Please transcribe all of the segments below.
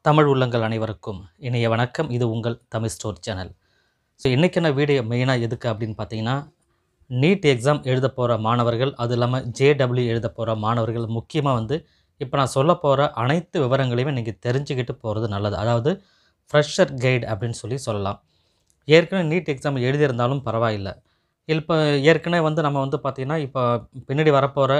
தமிழ் உள்ளங்கள் அனைவருக்கும் இனிய வணக்கம் இது உங்கள் தமிழ் ஸ்டோர் சேனல் ஸோ இன்றைக்கான வீடியோ மெயினாக எதுக்கு அப்படின்னு பார்த்தீங்கன்னா நீட் எக்ஸாம் எழுத போகிற மாணவர்கள் அது இல்லாமல் ஜேடபிள்யூ எழுத போகிற மாணவர்கள் முக்கியமாக வந்து இப்போ நான் சொல்ல போகிற அனைத்து விவரங்களையுமே நீங்கள் தெரிஞ்சுக்கிட்டு போகிறது நல்லது அதாவது ஃப்ரெஷர் கைடு அப்படின்னு சொல்லி சொல்லலாம் ஏற்கனவே நீட் எக்ஸாம் எழுதியிருந்தாலும் பரவாயில்லை இப்போ ஏற்கனவே வந்து நம்ம வந்து பார்த்திங்கன்னா இப்போ பின்னாடி வரப்போகிற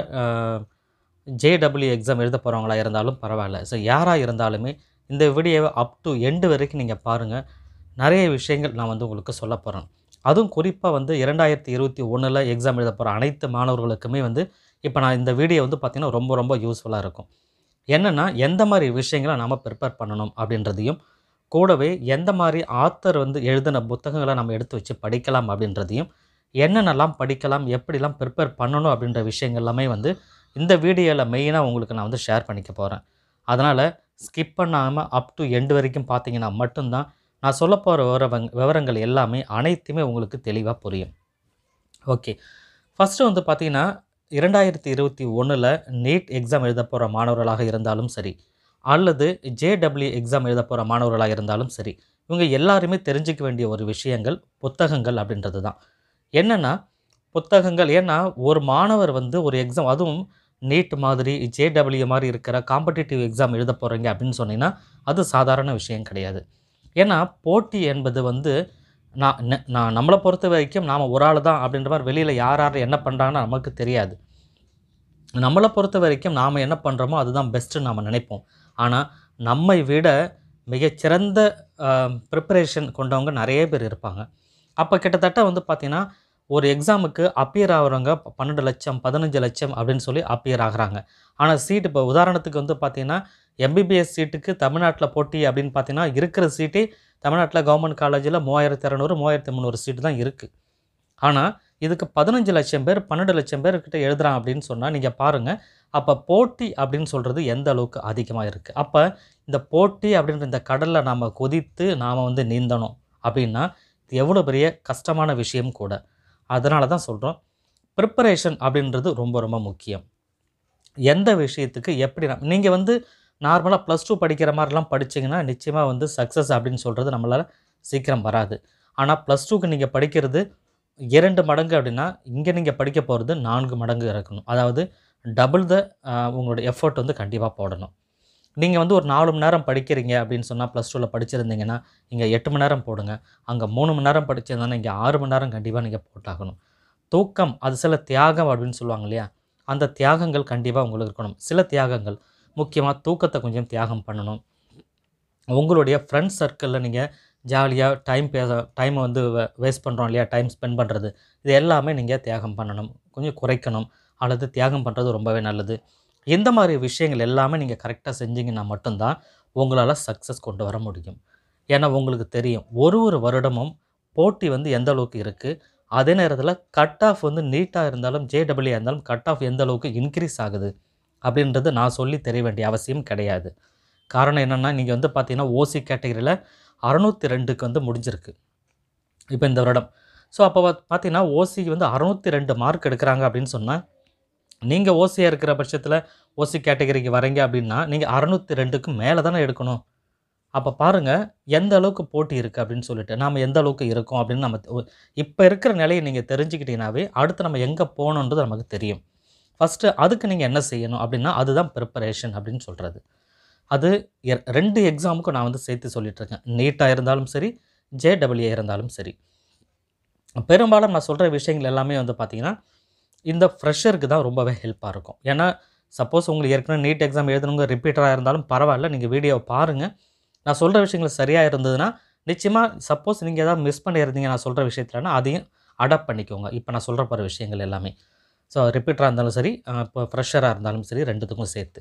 ஜேடபிள்யூ எக்ஸாம் எழுத போகிறவங்களா இருந்தாலும் பரவாயில்ல ஸோ யாராக இருந்தாலுமே இந்த வீடியோவை அப் டு எண்டு வரைக்கும் நீங்கள் பாருங்கள் நிறைய விஷயங்கள் நான் வந்து உங்களுக்கு சொல்ல போகிறேன் அதுவும் குறிப்பாக வந்து இரண்டாயிரத்தி இருபத்தி ஒன்றில் எக்ஸாம் எழுத போகிற அனைத்து மாணவர்களுக்குமே வந்து இப்போ நான் இந்த வீடியோ வந்து பார்த்திங்கன்னா ரொம்ப ரொம்ப யூஸ்ஃபுல்லாக இருக்கும் என்னென்னா எந்த மாதிரி விஷயங்களை நம்ம ப்ரிப்பேர் பண்ணணும் அப்படின்றதையும் கூடவே எந்த மாதிரி ஆத்தர் வந்து எழுதின புத்தகங்களை நம்ம எடுத்து வச்சு படிக்கலாம் அப்படின்றதையும் என்னென்னலாம் படிக்கலாம் எப்படிலாம் ப்ரிப்பேர் பண்ணணும் அப்படின்ற விஷயங்கள் எல்லாமே வந்து இந்த வீடியோவில் மெயினாக உங்களுக்கு நான் வந்து ஷேர் பண்ணிக்க போகிறேன் அதனால் ஸ்கிப் பண்ணாமல் அப் டு எண்டு வரைக்கும் பார்த்தீங்கன்னா மட்டும்தான் நான் சொல்ல போகிற விவரங் விவரங்கள் எல்லாமே அனைத்துமே உங்களுக்கு தெளிவாக புரியும் ஓகே ஃபஸ்ட்டு வந்து பார்த்தீங்கன்னா இரண்டாயிரத்தி இருபத்தி ஒன்றில் நீட் எக்ஸாம் எழுத போகிற மாணவர்களாக இருந்தாலும் சரி அல்லது ஜேடபிள்யூ எக்ஸாம் எழுத போகிற மாணவர்களாக இருந்தாலும் சரி இவங்க எல்லாருமே தெரிஞ்சிக்க வேண்டிய ஒரு விஷயங்கள் புத்தகங்கள் அப்படின்றது தான் என்னென்னா புத்தகங்கள் ஏன்னா ஒரு மாணவர் வந்து ஒரு எக்ஸாம் அதுவும் நீட் மாதிரி ஜேடபிள்யூ மாதிரி இருக்கிற காம்படிட்டிவ் எக்ஸாம் எழுத போகிறீங்க அப்படின்னு சொன்னீங்கன்னா அது சாதாரண விஷயம் கிடையாது ஏன்னா போட்டி என்பது வந்து நான் ந- நான் நம்மளை பொறுத்த வரைக்கும் நாம் ஒரு ஆள் தான் அப்படின்ற மாதிரி வெளியில் யார் யார் என்ன பண்ணுறாங்கன்னு நமக்கு தெரியாது நம்மளை பொறுத்த வரைக்கும் நாம் என்ன பண்ணுறோமோ அதுதான் பெஸ்ட்டுன்னு நாம் நினைப்போம் ஆனால் நம்மை விட மிகச்சிறந்த ப்ரிப்பரேஷன் கொண்டவங்க நிறைய பேர் இருப்பாங்க அப்போ கிட்டத்தட்ட வந்து பார்த்திங்கன்னா ஒரு எக்ஸாமுக்கு அப்பியர் ஆகிறவங்க பன்னெண்டு லட்சம் பதினஞ்சு லட்சம் அப்படின்னு சொல்லி அப்பியர் ஆகுறாங்க ஆனால் சீட் இப்போ உதாரணத்துக்கு வந்து பார்த்திங்கன்னா எம்பிபிஎஸ் சீட்டுக்கு தமிழ்நாட்டில் போட்டி அப்படின்னு பார்த்தீங்கன்னா இருக்கிற சீட்டே தமிழ்நாட்டில் கவர்மெண்ட் காலேஜில் மூவாயிரத்தி இரநூறு மூவாயிரத்தி முந்நூறு சீட்டு தான் இருக்குது ஆனால் இதுக்கு பதினஞ்சு லட்சம் பேர் பன்னெண்டு லட்சம் பேர் கிட்ட எழுதுறான் அப்படின்னு சொன்னால் நீங்கள் பாருங்கள் அப்போ போட்டி அப்படின்னு சொல்கிறது எந்த அளவுக்கு அதிகமாக இருக்குது அப்போ இந்த போட்டி அப்படின்ற இந்த கடலில் நாம் கொதித்து நாம் வந்து நீந்தணும் அப்படின்னா இது எவ்வளோ பெரிய கஷ்டமான விஷயம் கூட அதனால தான் சொல்கிறோம் ப்ரிப்பரேஷன் அப்படின்றது ரொம்ப ரொம்ப முக்கியம் எந்த விஷயத்துக்கு எப்படி நீங்கள் வந்து நார்மலாக ப்ளஸ் டூ படிக்கிற மாதிரிலாம் படிச்சீங்கன்னா நிச்சயமாக வந்து சக்ஸஸ் அப்படின்னு சொல்கிறது நம்மளால் சீக்கிரம் வராது ஆனால் ப்ளஸ் டூக்கு நீங்கள் படிக்கிறது இரண்டு மடங்கு அப்படின்னா இங்கே நீங்கள் படிக்க போகிறது நான்கு மடங்கு இருக்கணும் அதாவது டபுள் த உங்களோட எஃபர்ட் வந்து கண்டிப்பாக போடணும் நீங்கள் வந்து ஒரு நாலு மணி நேரம் படிக்கிறீங்க அப்படின்னு சொன்னால் ப்ளஸ் டூவில் படிச்சிருந்தீங்கன்னா இங்கே எட்டு மணி நேரம் போடுங்க அங்கே மூணு மணி நேரம் படிச்சிருந்தாங்கன்னா இங்கே ஆறு மணி நேரம் கண்டிப்பாக நீங்கள் போட்டாகணும் தூக்கம் அது சில தியாகம் அப்படின்னு சொல்லுவாங்க இல்லையா அந்த தியாகங்கள் கண்டிப்பாக உங்களுக்கு இருக்கணும் சில தியாகங்கள் முக்கியமாக தூக்கத்தை கொஞ்சம் தியாகம் பண்ணணும் உங்களுடைய ஃப்ரெண்ட்ஸ் சர்க்கிளில் நீங்கள் ஜாலியாக டைம் பேச டைமை வந்து வேஸ்ட் பண்ணுறோம் இல்லையா டைம் ஸ்பெண்ட் பண்ணுறது இது எல்லாமே நீங்கள் தியாகம் பண்ணணும் கொஞ்சம் குறைக்கணும் அல்லது தியாகம் பண்ணுறது ரொம்பவே நல்லது இந்த மாதிரி விஷயங்கள் எல்லாமே நீங்கள் கரெக்டாக செஞ்சீங்கன்னா மட்டும்தான் உங்களால் சக்ஸஸ் கொண்டு வர முடியும் ஏன்னா உங்களுக்கு தெரியும் ஒரு ஒரு வருடமும் போட்டி வந்து எந்த அளவுக்கு இருக்குது அதே நேரத்தில் கட் ஆஃப் வந்து நீட்டாக இருந்தாலும் ஜேடபிள்யூ இருந்தாலும் கட் ஆஃப் எந்த அளவுக்கு இன்க்ரீஸ் ஆகுது அப்படின்றது நான் சொல்லி தெரிய வேண்டிய அவசியம் கிடையாது காரணம் என்னென்னா நீங்கள் வந்து பார்த்தீங்கன்னா ஓசி கேட்டகரியில் அறநூற்றி ரெண்டுக்கு வந்து முடிஞ்சிருக்கு இப்போ இந்த வருடம் ஸோ அப்போ பார்த்தீங்கன்னா ஓசிக்கு வந்து அறநூற்றி ரெண்டு மார்க் எடுக்கிறாங்க அப்படின்னு சொன்னால் நீங்கள் ஓசியாக இருக்கிற பட்சத்தில் ஓசி கேட்டகரிக்கு வரீங்க அப்படின்னா நீங்கள் அறநூற்றி ரெண்டுக்கு மேலே தானே எடுக்கணும் அப்போ பாருங்கள் எந்த அளவுக்கு போட்டி இருக்குது அப்படின்னு சொல்லிட்டு நாம் எந்த அளவுக்கு இருக்கோம் அப்படின்னு நம்ம இப்போ இருக்கிற நிலையை நீங்கள் தெரிஞ்சுக்கிட்டீங்கன்னாவே அடுத்து நம்ம எங்கே போகணுன்றது நமக்கு தெரியும் ஃபஸ்ட்டு அதுக்கு நீங்கள் என்ன செய்யணும் அப்படின்னா அதுதான் ப்ரிப்பரேஷன் அப்படின்னு சொல்கிறது அது எ- ரெண்டு எக்ஸாமுக்கும் நான் வந்து சேர்த்து சொல்லிகிட்ருக்கேன் நீட்டாக இருந்தாலும் சரி ஜேடபிள்யூ இருந்தாலும் சரி பெரும்பாலும் நான் சொல்கிற விஷயங்கள் எல்லாமே வந்து பார்த்திங்கன்னா இந்த ஃப்ரெஷருக்கு தான் ரொம்பவே ஹெல்ப்பாக இருக்கும் ஏன்னா சப்போஸ் உங்களுக்கு ஏற்கனவே நீட் எக்ஸாம் எழுதணுங்க ரிப்பீட்டராக இருந்தாலும் பரவாயில்ல நீங்கள் வீடியோவை பாருங்கள் நான் சொல்கிற விஷயங்கள் சரியாக இருந்ததுன்னா நிச்சயமாக சப்போஸ் நீங்கள் ஏதாவது மிஸ் பண்ணியிருந்தீங்க நான் சொல்கிற விஷயத்துலனா அதையும் அடாப்ட் பண்ணிக்கோங்க இப்போ நான் சொல்கிற போகிற விஷயங்கள் எல்லாமே ஸோ ரிப்பீட்டராக இருந்தாலும் சரி அஹ் இப்போ ஃப்ரெஷராக இருந்தாலும் சரி ரெண்டுத்துக்கும் சேர்த்து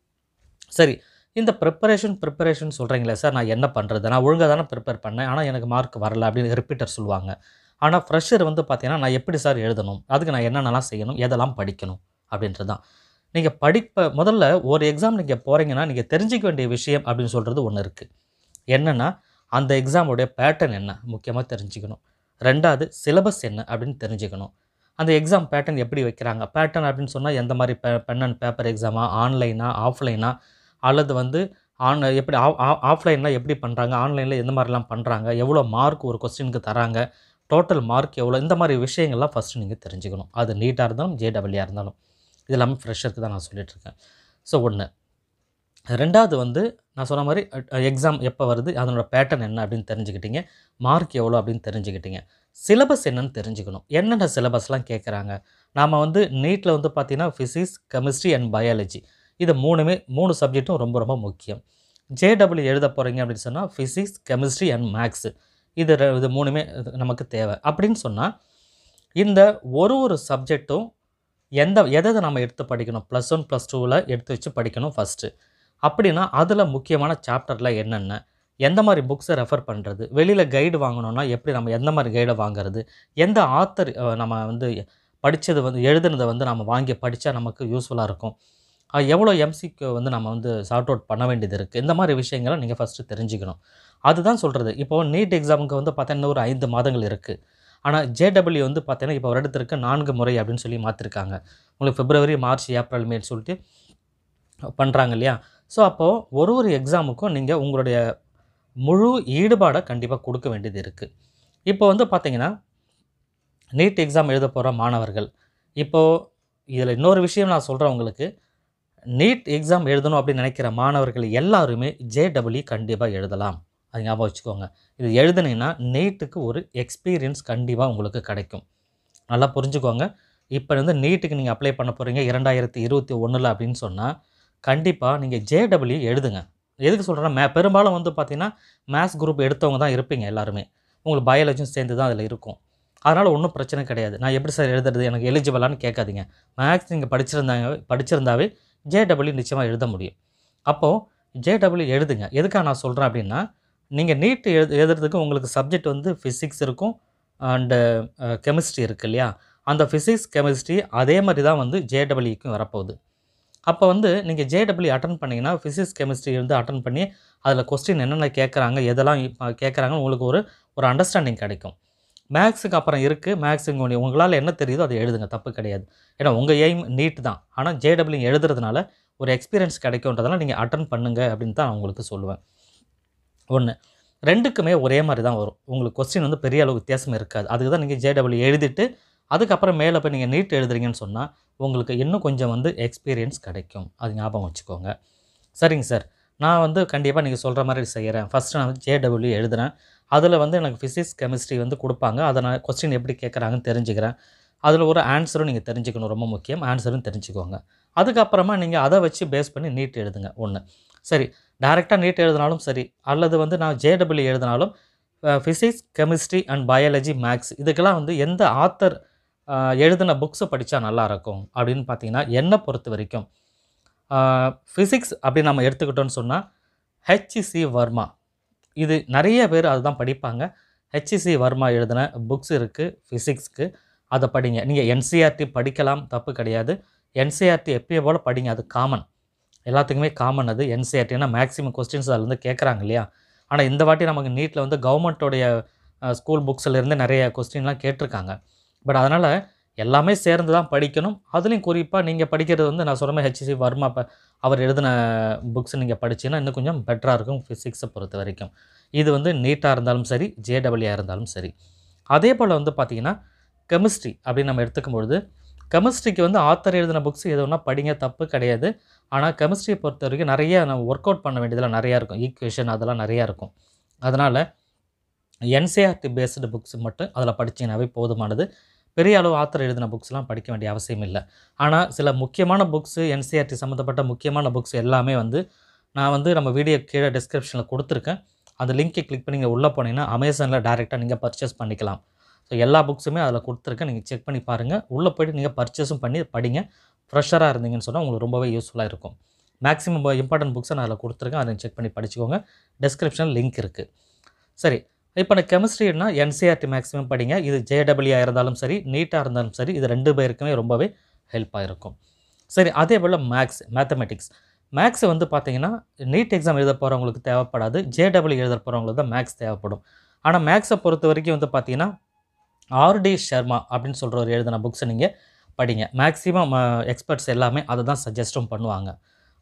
சரி இந்த ப்ரிப்பரேஷன் ப்ரிப்பரேஷன் சொல்கிறீங்களே சார் நான் என்ன பண்ணுறது நான் ஒழுங்காக தானே ப்ரிப்பேர் பண்ணேன் ஆனால் எனக்கு மார்க் வரல அப்படின்னு ரிப்பீட்டர் சொல்லுவாங்க ஆனால் ஃப்ரெஷர் வந்து பார்த்தீங்கன்னா நான் எப்படி சார் எழுதணும் அதுக்கு நான் என்னென்னலாம் செய்யணும் எதெல்லாம் படிக்கணும் அப்படின்றது தான் நீங்கள் படிப்ப முதல்ல ஒரு எக்ஸாம் நீங்கள் போகிறீங்கன்னா நீங்கள் தெரிஞ்சிக்க வேண்டிய விஷயம் அப்படின்னு சொல்கிறது ஒன்று இருக்குது என்னென்னா அந்த எக்ஸாமுடைய பேட்டர்ன் என்ன முக்கியமாக தெரிஞ்சுக்கணும் ரெண்டாவது சிலபஸ் என்ன அப்படின்னு தெரிஞ்சுக்கணும் அந்த எக்ஸாம் பேட்டர்ன் எப்படி வைக்கிறாங்க பேட்டர்ன் அப்படின்னு சொன்னால் எந்த மாதிரி பெ பென் அண்ட் பேப்பர் எக்ஸாமா ஆன்லைனா ஆஃப்லைனா அல்லது வந்து ஆன் எப்படி ஆஃப்லைனில் எப்படி பண்ணுறாங்க ஆன்லைனில் எந்த மாதிரிலாம் பண்ணுறாங்க எவ்வளோ மார்க் ஒரு கொஸ்டினுக்கு தராங்க டோட்டல் மார்க் எவ்வளோ இந்த மாதிரி விஷயங்கள்லாம் ஃபஸ்ட்டு நீங்கள் தெரிஞ்சுக்கணும் அது நீட்டாக இருந்தாலும் ஜேடபிள்யூஆர் இருந்தாலும் இது எல்லாமே ஃப்ரெஷருக்கு தான் நான் சொல்லிகிட்ருக்கேன் ஸோ ஒன்று ரெண்டாவது வந்து நான் சொன்ன மாதிரி எக்ஸாம் எப்போ வருது அதனோட பேட்டர்ன் என்ன அப்படின்னு தெரிஞ்சுக்கிட்டீங்க மார்க் எவ்வளோ அப்படின்னு தெரிஞ்சுக்கிட்டீங்க சிலபஸ் என்னன்னு தெரிஞ்சுக்கணும் என்னென்ன சிலபஸ்லாம் கேட்குறாங்க நாம் வந்து நீட்டில் வந்து பார்த்திங்கன்னா ஃபிசிக்ஸ் கெமிஸ்ட்ரி அண்ட் பயாலஜி இது மூணுமே மூணு சப்ஜெக்ட்டும் ரொம்ப ரொம்ப முக்கியம் ஜேடபிள்யூ எழுத போகிறீங்க அப்படின்னு சொன்னால் ஃபிசிக்ஸ் கெமிஸ்ட்ரி அண்ட் மேக்ஸு இது ரெ- இது மூணுமே இது நமக்கு தேவை அப்படின்னு சொன்னால் இந்த ஒரு ஒரு சப்ஜெக்ட்டும் எந்த எதை எதை நம்ம எடுத்து படிக்கணும் ப்ளஸ் ஒன் ப்ளஸ் டூவில் எடுத்து வச்சு படிக்கணும் ஃபஸ்ட்டு அப்படின்னா அதில் முக்கியமான சாப்டரில் என்னென்ன எந்த மாதிரி புக்ஸை ரெஃபர் பண்ணுறது வெளியில் கைடு வாங்கணும்னா எப்படி நம்ம எந்த மாதிரி கைடை வாங்குறது எந்த ஆத்தர் நம்ம வந்து படித்தது வந்து எழுதுனதை வந்து நம்ம வாங்கி படித்தா நமக்கு யூஸ்ஃபுல்லாக இருக்கும் அஹ் எவ்வளோ எம்சிக்கு வந்து நம்ம வந்து சார்ட் அவுட் பண்ண வேண்டியது இருக்குது இந்த மாதிரி விஷயங்களை நீங்கள் ஃபஸ்ட்டு தெரிஞ்சுக்கணும் அதுதான் சொல்கிறது இப்போ நீட் எக்ஸாமுக்கு வந்து பார்த்தீங்கன்னா ஒரு ஐந்து மாதங்கள் இருக்குது ஆனால் ஜேடபிள்யூ வந்து பார்த்தீங்கன்னா இப்போ வருடத்திற்கு நான்கு முறை அப்படின்னு சொல்லி மாற்றிருக்காங்க உங்களுக்கு பிப்ரவரி மார்ச் ஏப்ரல் மேன்னு சொல்லிட்டு பண்ணுறாங்க இல்லையா ஸோ அப்போது ஒரு ஒரு எக்ஸாமுக்கும் நீங்கள் உங்களுடைய முழு ஈடுபாடை கண்டிப்பாக கொடுக்க வேண்டியது இருக்குது இப்போ வந்து பார்த்தீங்கன்னா நீட் எக்ஸாம் எழுத போகிற மாணவர்கள் இப்போது இதில் இன்னொரு விஷயம் நான் சொல்கிறேன் உங்களுக்கு நீட் எக்ஸாம் எழுதணும் அப்படின்னு நினைக்கிற மாணவர்கள் எல்லாருமே ஜேடபிள்யூ கண்டிப்பாக எழுதலாம் அது ஞாபகம் வச்சுக்கோங்க இது எழுதுனீங்கன்னா நீட்டுக்கு ஒரு எக்ஸ்பீரியன்ஸ் கண்டிப்பாக உங்களுக்கு கிடைக்கும் நல்லா புரிஞ்சுக்கோங்க இப்போ வந்து நீட்டுக்கு நீங்கள் அப்ளை பண்ண போகிறீங்க இரண்டாயிரத்தி இருபத்தி ஒன்றில் அப்படின்னு சொன்னால் கண்டிப்பாக நீங்கள் ஜேடபிள்யூ எழுதுங்க எதுக்கு சொல்கிறேன்னா மே பெரும்பாலும் வந்து பார்த்தீங்கன்னா மேத்ஸ் குரூப் எடுத்தவங்க தான் இருப்பீங்க எல்லாருமே உங்களுக்கு பயாலஜியும் சேர்ந்து தான் அதில் இருக்கும் அதனால் ஒன்றும் பிரச்சனை கிடையாது நான் எப்படி சார் எழுதுறது எனக்கு எலிஜிபிளான்னு கேட்காதீங்க மேக்ஸ் நீங்கள் படிச்சிருந்தாங்க படிச்சிருந்தாவே ஜேடபிள்யூ நிச்சயமாக எழுத முடியும் அப்போது ஜேடபிள்யூ எழுதுங்க எதுக்காக நான் சொல்கிறேன் அப்படின்னா நீங்கள் நீட் எழுது எழுதுறதுக்கு உங்களுக்கு சப்ஜெக்ட் வந்து ஃபிசிக்ஸ் இருக்கும் அண்டு கெமிஸ்ட்ரி இருக்கு இல்லையா அந்த ஃபிசிக்ஸ் கெமிஸ்ட்ரி அதே மாதிரி தான் வந்து ஜேடபிள்யூக்கும் வரப்போகுது அப்போ வந்து நீங்கள் ஜேடபிள்யூ அட்டன் பண்ணிங்கன்னா ஃபிசிக்ஸ் கெமிஸ்ட்ரி வந்து அட்டன் பண்ணி அதில் கொஸ்டின் என்னென்ன கேட்குறாங்க எதெல்லாம் இப்ப கேட்குறாங்கன்னு உங்களுக்கு ஒரு ஒரு அண்டர்ஸ்டாண்டிங் கிடைக்கும் மேக்ஸுக்கு அப்புறம் இருக்குது மேக்ஸுக்கு உங்க- உங்களால் என்ன தெரியுதோ அதை எழுதுங்க தப்பு கிடையாது ஏன்னா உங்கள் எய்ம் நீட் தான் ஆனால் ஜேடபிள்யூ எழுதுறதுனால ஒரு எக்ஸ்பீரியன்ஸ் கிடைக்கும்ன்றதெல்லாம் நீங்கள் அட்டன் பண்ணுங்க அப்படின்னு தான் நான் உங்களுக்கு சொல்லுவேன் ஒன்று ரெண்டுக்குமே ஒரே மாதிரி தான் வரும் உங்களுக்கு கொஸ்டின் வந்து பெரிய அளவு வித்தியாசம் இருக்காது அதுக்கு தான் நீங்கள் ஜேடபிள்யூ எழுதிட்டு அதுக்கப்புறம் மேலே போய் நீங்கள் நீட் எழுதுறீங்கன்னு சொன்னால் உங்களுக்கு இன்னும் கொஞ்சம் வந்து எக்ஸ்பீரியன்ஸ் கிடைக்கும் அது ஞாபகம் வச்சுக்கோங்க சரிங்க சார் நான் வந்து கண்டிப்பாக நீங்கள் சொல்கிற மாதிரி செய்கிறேன் ஃபஸ்ட்டு நான் வந்து ஜேடபிள்யூ எழுதுறேன் அதில் வந்து எனக்கு ஃபிசிக்ஸ் கெமிஸ்ட்ரி வந்து கொடுப்பாங்க அதை நான் கொஸ்டின் எப்படி கேட்குறாங்கன்னு தெரிஞ்சுக்கிறேன் அதில் ஒரு ஆன்சரும் நீங்கள் தெரிஞ்சுக்கணும் ரொம்ப முக்கியம் ஆன்சரும் தெரிஞ்சுக்கோங்க அதுக்கப்புறமா நீங்கள் அதை வச்சு பேஸ் பண்ணி நீட் எழுதுங்க ஒன்று சரி டேரெக்டாக நீட் எழுதினாலும் சரி அல்லது வந்து நான் ஜேடபிள்யூ எழுதினாலும் physics chemistry and biology maths இதுக்கெல்லாம் வந்து எந்த ஆத்தர் எழுதின புக்ஸை படித்தா நல்லாயிருக்கும் அப்படின்னு பார்த்தீங்கன்னா என்னை பொறுத்த வரைக்கும் ஃபிசிக்ஸ் அப்படின்னு நம்ம எடுத்துக்கிட்டோம்னு சொன்னால் ஹெச்சிசி வர்மா இது நிறைய பேர் அதுதான் படிப்பாங்க ஹெச்சிசி வர்மா எழுதின புக்ஸ் இருக்குது ஃபிசிக்ஸ்க்கு அதை படிங்க நீங்கள் என்சிஆர்டி படிக்கலாம் தப்பு கிடையாது என்சிஆர்டி எப்பயும் போல் படிங்க அது காமன் எல்லாத்துக்குமே காமன் அது என்சிஆர்டி ஏன்னா மேக்ஸிமம் கொஸ்டின்ஸ் அதில் வந்து கேட்குறாங்க இல்லையா ஆனால் இந்த வாட்டி நமக்கு நீட்டில் வந்து கவர்மெண்ட்டோடைய ஸ்கூல் புக்ஸ்லேருந்து நிறைய கொஸ்டின்லாம் கேட்டிருக்காங்க பட் அதனால் எல்லாமே சேர்ந்து தான் படிக்கணும் அதுலேயும் குறிப்பாக நீங்கள் படிக்கிறது வந்து நான் சொன்ன மாதிரி ஹெச்சிசி வர்மா ப அவர் எழுதின புக்ஸ் நீங்கள் படிச்சீங்கன்னா இன்னும் கொஞ்சம் பெட்டராக இருக்கும் ஃபிசிக்ஸை பொறுத்த வரைக்கும் இது வந்து நீட்டாக இருந்தாலும் சரி ஜேடபிள்யூஆ இருந்தாலும் சரி அதே போல் வந்து பார்த்தீங்கன்னா கெமிஸ்ட்ரி அப்படின்னு நம்ம எடுத்துக்கும் பொழுது கெமிஸ்ட்ரிக்கு வந்து ஆத்தர் எழுதின புக்ஸ் எது ஒன்றா படிங்க தப்பு கிடையாது ஆனால் கெமிஸ்ட்ரியை பொறுத்த வரைக்கும் நிறைய நம்ம ஒர்க் அவுட் பண்ண வேண்டியதெல்லாம் நிறையா இருக்கும் ஈக்குவேஷன் அதெல்லாம் நிறையா இருக்கும் அதனால் என்சிஆர்டி பேஸ்டு புக்ஸ் மட்டும் அதில் படிச்சீங்கன்னாவே போதுமானது பெரிய அளவு ஆத்தர் எழுதின புக்ஸ்லாம் படிக்க வேண்டிய அவசியம் இல்லை ஆனால் சில முக்கியமான புக்ஸு என்சிஆர்டி சம்மந்தப்பட்ட முக்கியமான புக்ஸ் எல்லாமே வந்து நான் வந்து நம்ம வீடியோ கீழே டிஸ்கிரிப்ஷனில் கொடுத்துருக்கேன் அந்த லிங்கை கிளிக் பண்ணி நீங்கள் உள்ளே போனீங்கன்னா அமேசானில் டேரெக்டாக நீங்கள் பர்ச்சேஸ் பண்ணிக்கலாம் ஸோ எல்லா புக்ஸுமே அதில் கொடுத்துருக்கேன் நீங்கள் செக் பண்ணி பாருங்கள் உள்ளே போய்ட்டு நீங்கள் பர்ச்சேஸும் பண்ணி படிங்க ஃப்ரெஷராக இருந்தீங்கன்னு சொன்னால் உங்களுக்கு ரொம்பவே யூஸ்ஃபுல்லாக இருக்கும் மேக்ஸிமம் இம்பார்ட்டன்ட் புக்ஸை நான் அதில் கொடுத்துருக்கேன் அதை செக் பண்ணி படிச்சுக்கோங்க டிஸ்கிரிப்ஷனில் லிங்க் இருக்குது சரி இப்போ நான் கெமிஸ்ட்ரினா என்சிஆர்டி மேக்ஸிமம் படிங்க இது ஜேடபிள்யூஆ இருந்தாலும் சரி நீட்டாக இருந்தாலும் சரி இது ரெண்டு பேருக்குமே ரொம்பவே ஹெல்ப்பாக இருக்கும் சரி அதே போல் மேக்ஸ் மேத்தமெட்டிக்ஸ் மேக்ஸ் வந்து பார்த்தீங்கன்னா நீட் எக்ஸாம் எழுத போகிறவங்களுக்கு தேவைப்படாது ஜேடபிள்யூ எழுத போகிறவங்களுக்கு தான் மேக்ஸ் தேவைப்படும் ஆனால் மேக்ஸை பொறுத்த வரைக்கும் வந்து பார்த்தீங்கன்னா ஆர்டி ஷர்மா அப்படின்னு சொல்கிற ஒரு எழுதின புக்ஸை நீங்கள் படிங்க மேக்ஸிமம் எக்ஸ்பர்ட்ஸ் எல்லாமே அதை தான் சஜஸ்டும் பண்ணுவாங்க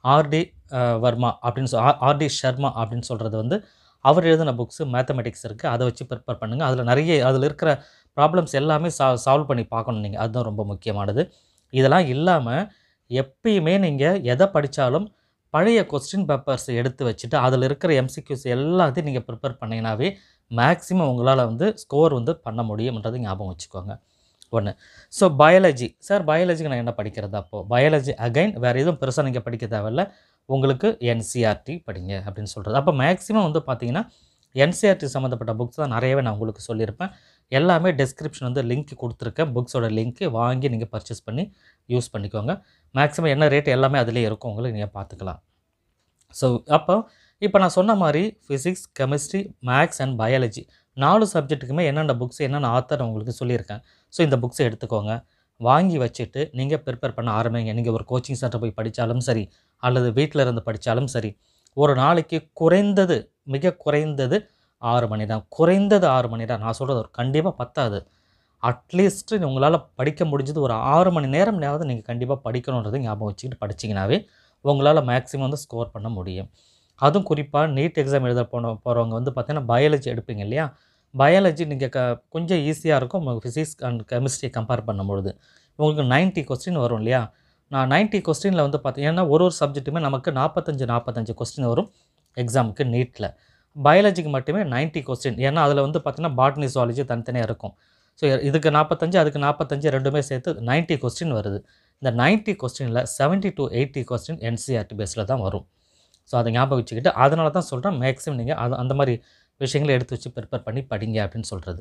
ஆர்டி வர்மா அப்படின்னு சொல் ஆர்டி ஷர்மா அப்படின்னு சொல்கிறது வந்து அவர் எழுதின புக்ஸு மேத்தமெட்டிக்ஸ் இருக்குது அதை வச்சு ப்ரிப்பேர் பண்ணுங்கள் அதில் நிறைய அதில் இருக்கிற ப்ராப்ளம்ஸ் எல்லாமே சா சால்வ் பண்ணி பார்க்கணும் நீங்கள் அதுதான் ரொம்ப முக்கியமானது இதெல்லாம் இல்லாமல் எப்பயுமே நீங்கள் எதை படித்தாலும் பழைய கொஸ்டின் பேப்பர்ஸ் எடுத்து வச்சுட்டு அதில் இருக்கிற எம்சிக்யூஸ் எல்லாத்தையும் நீங்கள் ப்ரிப்பேர் பண்ணிங்கனாவே மேக்ஸிமம் உங்களால் வந்து ஸ்கோர் வந்து பண்ண முடியும்ன்றது ஞாபகம் வச்சுக்கோங்க ஒன்று ஸோ பயாலஜி சார் பயாலஜிக்கு நான் என்ன படிக்கிறது அப்போது பயாலஜி அகைன் வேறு எதுவும் பெருசாக நீங்கள் படிக்க தேவையில்ல உங்களுக்கு என்சிஆர்டி படிங்க அப்படின்னு சொல்கிறது அப்போ மேக்ஸிமம் வந்து பார்த்தீங்கன்னா என்சிஆர்டி சம்மந்தப்பட்ட புக்ஸ் தான் நிறையவே நான் உங்களுக்கு சொல்லியிருப்பேன் எல்லாமே டெஸ்கிரிப்ஷன் வந்து லிங்க் கொடுத்துருக்கேன் புக்ஸோட லிங்க்கு வாங்கி நீங்கள் பர்ச்சேஸ் பண்ணி யூஸ் பண்ணிக்கோங்க மேக்ஸிமம் என்ன ரேட் எல்லாமே அதிலே இருக்கும் உங்களுக்கு நீங்கள் பார்த்துக்கலாம் ஸோ அப்போ இப்போ நான் சொன்ன மாதிரி physics chemistry maths and biology நாலு சப்ஜெக்ட்டுக்குமே என்னென்ன புக்ஸ் என்னென்ன ஆத்தர் உங்களுக்கு சொல்லியிருக்கேன் ஸோ இந்த புக்ஸை எடுத்துக்கோங்க வாங்கி வச்சுட்டு நீங்கள் ப்ரிப்பேர் பண்ண ஆரம்பிங்க நீங்கள் ஒரு கோச்சிங் சென்டர் போய் படித்தாலும் சரி அல்லது வீட்டில் இருந்து படித்தாலும் சரி ஒரு நாளைக்கு குறைந்தது மிக குறைந்தது ஆறு மணி நேரம் குறைந்தது ஆறு மணி நேரம் நான் சொல்கிறது ஒரு கண்டிப்பாக பத்தாது அட்லீஸ்ட் உங்களால் படிக்க முடிஞ்சது ஒரு ஆறு மணி நேரம்னாவது நீங்கள் கண்டிப்பாக படிக்கணுன்றது ஞாபகம் வச்சுக்கிட்டு படிச்சிங்கனாவே உங்களால் மேக்ஸிமம் வந்து ஸ்கோர் பண்ண முடியும் அதுவும் குறிப்பாக நீட் எக்ஸாம் எழுத போன போகிறவங்க வந்து பார்த்தீங்கன்னா பயாலஜி எடுப்பீங்க இல்லையா பயாலஜி நீங்கள் க கொஞ்சம் ஈஸியாக இருக்கும் உங்களுக்கு ஃபிசிக்ஸ் அண்ட் கெமிஸ்ட்ரி கம்பேர் பண்ணும்பொழுது உங்களுக்கு 90 கொஸ்டின் வரும் இல்லையா நான் 90 கொஸ்டினில் வந்து பார்த்தீங்கன்னா ஒரு ஒரு சப்ஜெக்ட்டுமே நமக்கு நாற்பத்தஞ்சு நாற்பத்தஞ்சு கொஸ்டின் வரும் எக்ஸாமுக்கு நீட்டில் பயாலஜிக்கு மட்டுமே 90 கொஸ்டின் ஏன்னா அதில் வந்து பார்த்தீங்கன்னா பாட்னி சுவாலஜி தனித்தனியாக இருக்கும் ஸோ இதுக்கு நாற்பத்தஞ்சு அதுக்கு நாற்பத்தஞ்சு ரெண்டுமே சேர்த்து 90 கொஸ்டின் வருது இந்த 90 கொஸ்டினில் 70 டு எயிட்டி கொஸ்டின் என்சிஆர்டி பேஸில் தான் வரும் ஸோ அதை ஞாபகம் வச்சுக்கிட்டு அதனால தான் சொல்கிறேன் மேக்ஸிமம் நீங்கள் அது அந்த மாதிரி விஷயங்களை எடுத்து வச்சு ப்ரிப்பேர் பண்ணி படிங்க அப்படின்னு சொல்கிறது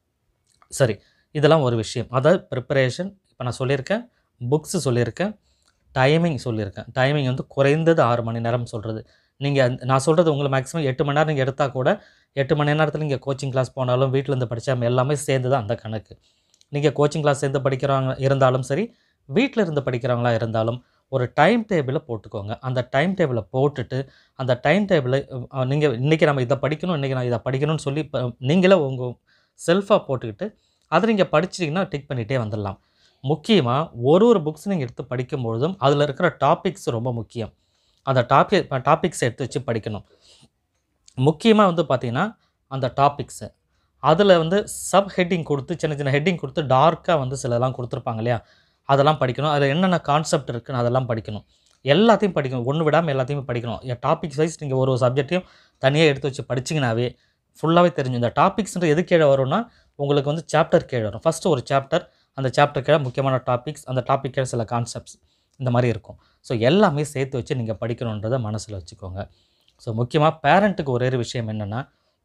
சரி இதெல்லாம் ஒரு விஷயம் அதாவது ப்ரிப்பரேஷன் இப்போ நான் சொல்லியிருக்கேன் புக்ஸு சொல்லியிருக்கேன் டைமிங் சொல்லியிருக்கேன் டைமிங் வந்து குறைந்தது ஆறு மணி நேரம் சொல்கிறது நீங்கள் நான் சொல்கிறது உங்களுக்கு மேக்ஸிமம் எட்டு மணி நேரம் நீங்கள் எடுத்தால் கூட எட்டு மணி நேரத்தில் நீங்கள் கோச்சிங் கிளாஸ் போனாலும் வீட்டில் இருந்து படித்தா எல்லாமே சேர்ந்து தான் அந்த கணக்கு நீங்கள் கோச்சிங் கிளாஸ் சேர்ந்து படிக்கிறவங்க இருந்தாலும் சரி வீட்டில் இருந்து படிக்கிறவங்களா இருந்தாலும் ஒரு டைம் டேபிளை போட்டுக்கோங்க அந்த டைம் டேபிளை போட்டுட்டு அந்த டைம் டேபிளை நீங்கள் இன்றைக்கி நம்ம இதை படிக்கணும் இன்றைக்கி நான் இதை படிக்கணும்னு சொல்லி இப்போ நீங்களே உங்கள் செல்ஃபாக போட்டுக்கிட்டு அதை நீங்கள் படிச்சிட்டிங்கன்னா டிக் பண்ணிகிட்டே வந்துடலாம் முக்கியமாக ஒரு ஒரு புக்ஸ் நீங்கள் எடுத்து படிக்கும்பொழுதும் அதில் இருக்கிற டாபிக்ஸ் ரொம்ப முக்கியம் அந்த டாபிக் டாபிக்ஸை எடுத்து வச்சு படிக்கணும் முக்கியமாக வந்து பார்த்திங்கன்னா அந்த டாபிக்ஸு அதில் வந்து சப் ஹெட்டிங் கொடுத்து சின்ன சின்ன ஹெட்டிங் கொடுத்து டார்க்காக வந்து சிலதெல்லாம் கொடுத்துருப்பாங்க இல்லையா அதெல்லாம் படிக்கணும் அதில் என்னென்ன கான்செப்ட் இருக்குன்னு அதெல்லாம் படிக்கணும் எல்லாத்தையும் படிக்கணும் ஒன்று விடாமல் எல்லாத்தையுமே படிக்கணும் டாபிக்ஸ் வைஸ் நீங்கள் ஒரு ஒரு சப்ஜெக்ட்டையும் தனியாக எடுத்து வச்சு படிச்சிங்கனாவே ஃபுல்லாகவே தெரிஞ்சு இந்த டாபிக்ஸ்ன்ற எது கீழே வரும்னா உங்களுக்கு வந்து சாப்டர் கீழே வரும் ஃபஸ்ட்டு ஒரு சாப்டர் அந்த சாப்டர் கீழே முக்கியமான டாபிக்ஸ் அந்த டாபிக் கீழே சில கான்செப்ட்ஸ் இந்த மாதிரி இருக்கும் ஸோ எல்லாமே சேர்த்து வச்சு நீங்கள் படிக்கணுன்றதை மனசில் வச்சுக்கோங்க ஸோ முக்கியமாக பேரண்ட்டுக்கு ஒரே ஒரு விஷயம் என்னென்னா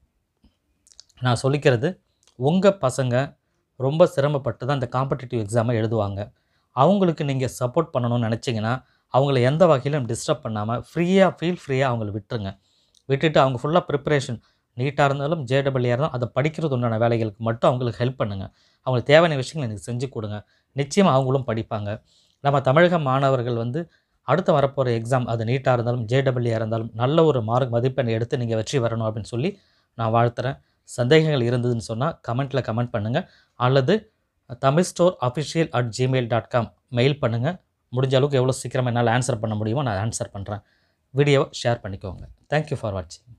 நான் சொல்லிக்கிறது உங்கள் பசங்க ரொம்ப சிரமப்பட்டு தான் இந்த காம்படிட்டிவ் எக்ஸாமை எழுதுவாங்க அவங்களுக்கு நீங்கள் சப்போர்ட் பண்ணணும்னு நினச்சிங்கன்னா அவங்கள எந்த வகையிலும் டிஸ்டர்ப் பண்ணாமல் ஃப்ரீயாக ஃபீல் ஃப்ரீயாக அவங்கள விட்டுருங்க விட்டுட்டு அவங்க ஃபுல்லாக ப்ரிப்பரேஷன் நீட்டாக இருந்தாலும் ஜேடபிள்யூஆர் இருந்தாலும் அதை படிக்கிறது உண்டான வேலைகளுக்கு மட்டும் அவங்களுக்கு ஹெல்ப் பண்ணுங்கள் அவங்களுக்கு தேவையான விஷயங்களை எனக்கு செஞ்சு கொடுங்க நிச்சயமாக அவங்களும் படிப்பாங்க நம்ம தமிழக மாணவர்கள் வந்து அடுத்து வரப்போகிற எக்ஸாம் அது நீட்டாக இருந்தாலும் ஜேடபிள்யூஆர் இருந்தாலும் நல்ல ஒரு மார்க் மதிப்பெண் எடுத்து நீங்கள் வெற்றி வரணும் அப்படின்னு சொல்லி நான் வாழ்த்துறேன் சந்தேகங்கள் இருந்ததுன்னு சொன்னால் கமெண்ட்டில் கமெண்ட் பண்ணுங்கள் அல்லது Tamil store official at Gmail dot com mail பண்ணுங்கள் முடிஞ்ச அளவுக்கு எவ்வளோ சீக்கிரம் என்னால் ஆன்சர் பண்ண முடியுமோ நான் ஆன்சர் பண்ணுறேன் வீடியோவை ஷேர் பண்ணிக்கோங்க தேங்க்யூ ஃபார் வாட்சிங்